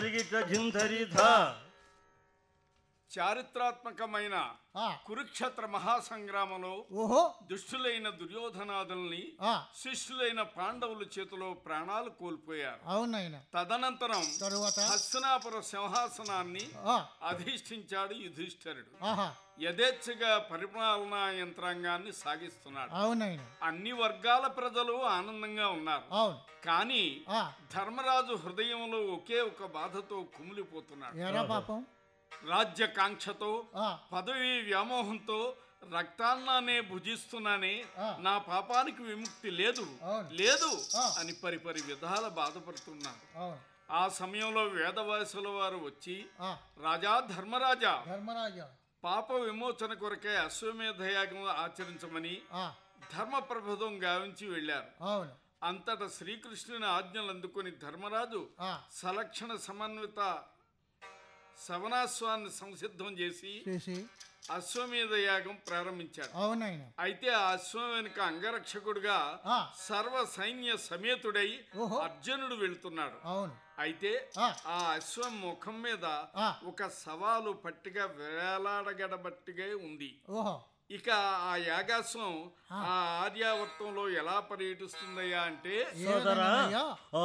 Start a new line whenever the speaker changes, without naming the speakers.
గిట జింధరిధ
చారిత్రాత్మకమైన
ఆ,
కురుక్షేత్ర మహాసంగ్రామంలో
ఓహో
దుష్టులైన దుర్యోధనాదుల్ని
ఆ,
శిష్యులైన పాండవుల చేతిలో ప్రాణాలు కోల్పోయారు
అవునైనా
తదనంతరం
తరువాత
హస్తినాపుర సింహాసనాన్ని
ఆ,
అధిష్ఠించాడు యుధిష్ఠరుడు
ఆహా
యథేచ్ఛగా పరిపాలనా యంత్రాంగాన్ని సాగిస్తున్నాడు
అవునైనా
అన్ని వర్గాల ప్రజలు ఆనందంగా ఉన్నారు
అవును
కానీ
ఆ,
ధర్మరాజు హృదయంలో ఒకే ఒక బాధతో కుమిలిపోతున్నాడు
ఎరా పాపం
రాజ్యకాంక్షతో
ఆ,
పదవి వ్యామోహంతో రక్తాన్నానే భుజిస్తున్నానే
ఆ.
నా పాపానికి విముక్తి లేదు
అవును.
లేదు
ఆ.
అని పరిపరి విధాల బాధపడుతున్నాడు
అవును
ఆ సమయంలో వేదవాసుల వారు వచ్చి
ఆ,
రాజా ధర్మరాజా
ధర్మరాజా
పాప విమోచన కొరకే అశ్వమేధయాగం ఆచరించమని
ఆ,
ధర్మప్రబోధం గావించి వెళ్ళారు
అవును
అంతటా శ్రీకృష్ణుని ఆజ్ఞలు అందుకొని ధర్మరాజు
ఆ,
సలక్షణ సమన్విత సవనాశ్వాన్ని సంసిద్ధం చేసి
చేసి
అశ్వమేధ యాగం ప్రారంభించాడు
అవునైనా
అయితే ఆ అశ్వం వెనుక అంగరక్షకుడుగా
ఆ,
సర్వ సైన్య సమేతుడై
ఓహో.
అర్జునుడు వెళుతున్నాడు
అవును
అయితే
ఆ.
ఆ అశ్వం ముఖం మీద
ఆ.
ఒక సవాలు పట్టిగా వేలాడగడబట్టిగా ఉంది
ఓహో
ఇక ఆ యాగాశ్వం ఆ ఆర్యావర్తంలో ఎలా పర్యటిస్తుందయ్యా అంటే
ఏ
సోదరా
విధంగానయ్యా?